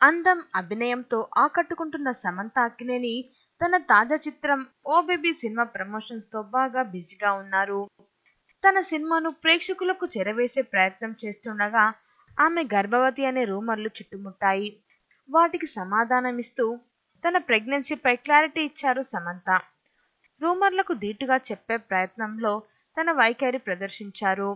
అందం అభినయంతో ఆకట్టుకుంటున్న సమంత అక్కినేని తన తాజా చిత్రం ఓ బేబీ సినిమా ప్రమోషన్స్ తో బాగా బిజీగా ఉన్నారు తన సినిమాను ప్రేక్షకులకు చెరవేసే ప్రయత్నం చేస్తుండగా ఆమె గర్భవతి అనే రూమర్లు చుట్టుముట్టాయి వాటికి సమాధానమిస్తూ తన ప్రెగ్నెన్సీపై క్లారిటీ ఇచ్చారు సమంత రూమర్లకు ధీటుగా చెప్పే ప్రయత్నంలో తన వైఖరి ప్రదర్శించారు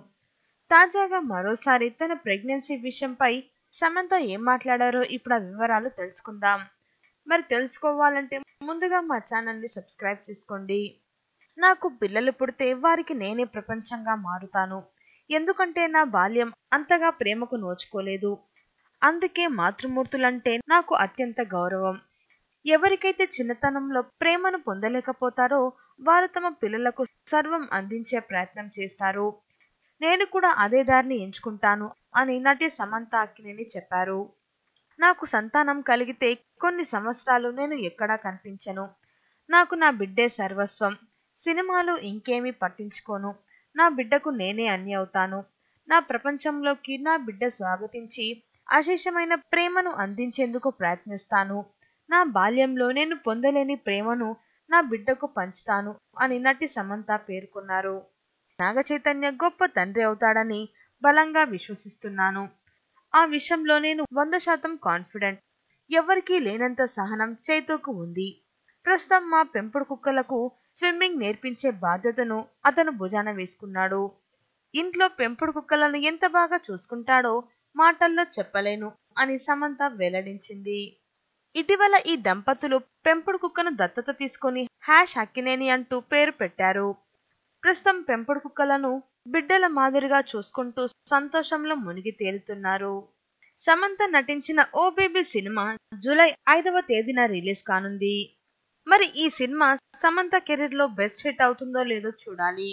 తాజాగా మరోసారి తన ప్రెగ్నెన్సీ విషయంపై సమంత ఏం మాట్లాడారో ఇప్పుడు ఆ వివరాలు తెలుసుకుందాం మరి తెలుసుకోవాలంటే ముందుగా మా ఛానల్ని సబ్స్క్రైబ్ చేసుకోండి నాకు పిల్లలు పుడితే వారికి నేనే ప్రపంచంగా మారుతాను ఎందుకంటే నా బాల్యం అంతగా ప్రేమకు నోచుకోలేదు అందుకే మాతృమూర్తులంటే నాకు అత్యంత గౌరవం ఎవరికైతే చిన్నతనంలో ప్రేమను పొందలేకపోతారో వారు తమ పిల్లలకు సర్వం అందించే ప్రయత్నం చేస్తారు నేను కూడా అదే దారిని ఎంచుకుంటాను అని నటి సమంత అక్కినేని చెప్పారు నాకు సంతానం కలిగితే కొన్ని సంవత్సరాలు నేను ఎక్కడా కనిపించను నాకు నా బిడ్డే సర్వస్వం సినిమాలు ఇంకేమీ పట్టించుకోను నా బిడ్డకు నేనే అన్ని అవుతాను నా ప్రపంచంలోకి నా బిడ్డ స్వాగతించి అశేషమైన ప్రేమను అందించేందుకు ప్రయత్నిస్తాను నా బాల్యంలో నేను పొందలేని ప్రేమను నా బిడ్డకు పంచుతాను అని నటి సమంత పేర్కొన్నారు నాగ చైతన్య గొప్ప తండ్రి అవుతాడని బలంగా విశ్వసిస్తున్నాను ఆ విషయంలో నేను వంద శాతం కాన్ఫిడెంట్ ఎవరికీ లేనంత సహనం చైతూకు ఉంది ప్రస్తుతం మా పెంపుడు కుక్కలకు స్విమ్మింగ్ నేర్పించే బాధ్యతను అతను భుజాన వేసుకున్నాడు ఇంట్లో పెంపుడు కుక్కలను ఎంత బాగా చూసుకుంటాడో మాటల్లో చెప్పలేను అని సమంత వెల్లడించింది ఇటీవల ఈ దంపతులు పెంపుడు కుక్కను దత్తత తీసుకొని హ్యాష్ అక్కినేని అంటూ పేరు పెట్టారు ప్రస్తుతం పెంపుడు కుక్కలను బిడ్డల మాదిరిగా చూసుకుంటూ సంతోషంలో మునిగి తేలుతున్నారు సమంత నటించిన ఓ బేబీ సినిమా జూలై ఐదవ తేదీన రిలీజ్ కానుంది మరి ఈ సినిమా సమంత కెరీర్ లో బెస్ట్ హిట్ అవుతుందో లేదో చూడాలి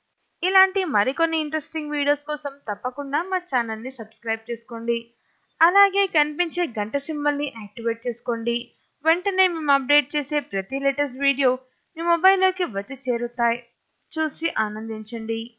ఇలాంటి మరికొన్ని ఇంట్రెస్టింగ్ వీడియోస్ కోసం తప్పకుండా మా ఛానల్ ని సబ్స్క్రైబ్ చేసుకోండి అలాగే కనిపించే గంట సింబల్ ని యాక్టివేట్ చేసుకోండి వెంటనే మేము అప్డేట్ చేసే ప్రతి లేటెస్ట్ వీడియో మీ మొబైల్లోకి వచ్చి చేరుతాయి చూసి ఆనందించండి